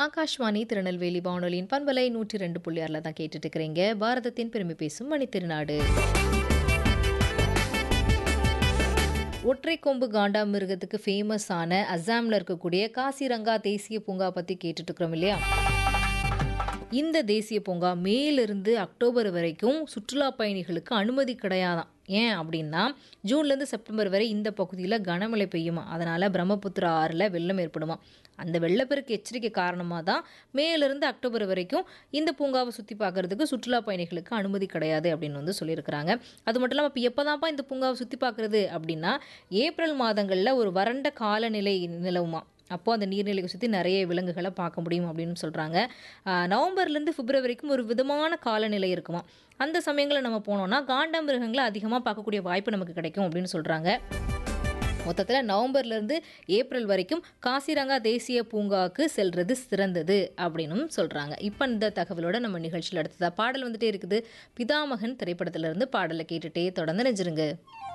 ஆகாஷ்வாணி திருநெல்வேலி வானொலியின் பண்பலை நூற்றி ரெண்டு புள்ளி ஆறில் தான் கேட்டுட்டு இருக்கிறீங்க பாரதத்தின் பெருமை பேசும் மணித்திருநாடு ஒற்றை கொம்பு காண்டாமிருகத்துக்கு ஃபேமஸான அசாமில் இருக்கக்கூடிய காசிரங்கா தேசிய பூங்கா பற்றி கேட்டுட்டு இருக்கிறோம் இல்லையா இந்த தேசிய பூங்கா மேலிருந்து அக்டோபர் வரைக்கும் சுற்றுலா பயணிகளுக்கு அனுமதி கிடையாதாம் ஏன் அப்படின்னா ஜூன்லேருந்து செப்டம்பர் வரை இந்த பகுதியில் கனமழை பெய்யுமா அதனால் பிரம்மபுத்திரா ஆறில் வெள்ளம் ஏற்படுமா அந்த வெள்ளப்பெருக்கு எச்சரிக்கை காரணமாக தான் மேலிருந்து அக்டோபர் வரைக்கும் இந்த பூங்காவை சுற்றி பார்க்குறதுக்கு சுற்றுலா பயணிகளுக்கு அனுமதி கிடையாது அப்படின்னு வந்து சொல்லியிருக்கிறாங்க அது மட்டும் இல்லாமல் இப்போ எப்போ தான்ப்பா இந்த பூங்காவை சுற்றி பார்க்குறது அப்படின்னா ஏப்ரல் மாதங்களில் ஒரு வறண்ட காலநிலை நிலவுமா அப்போது அந்த நீர்நிலையை சுற்றி நிறைய விலங்குகளை பார்க்க முடியும் அப்படின்னு சொல்கிறாங்க நவம்பர்லேருந்து பிப்ரவரி வரைக்கும் ஒரு விதமான காலநிலை இருக்குமா அந்த சமயங்களில் நம்ம போனோம்னா காண்டாமிருகங்களை அதிகமாக பார்க்கக்கூடிய வாய்ப்பு நமக்கு கிடைக்கும் அப்படின்னு சொல்கிறாங்க மொத்தத்தில் நவம்பர்லேருந்து ஏப்ரல் வரைக்கும் காசிரங்கா தேசிய பூங்காவுக்கு செல்றது சிறந்தது அப்படின்னும் சொல்கிறாங்க இப்போ இந்த தகவலோட நம்ம நிகழ்ச்சியில் அடுத்ததாக பாடல் வந்துட்டே இருக்குது பிதாமகன் திரைப்படத்திலிருந்து பாடலை கேட்டுட்டே தொடர்ந்து நெஞ்சிருங்க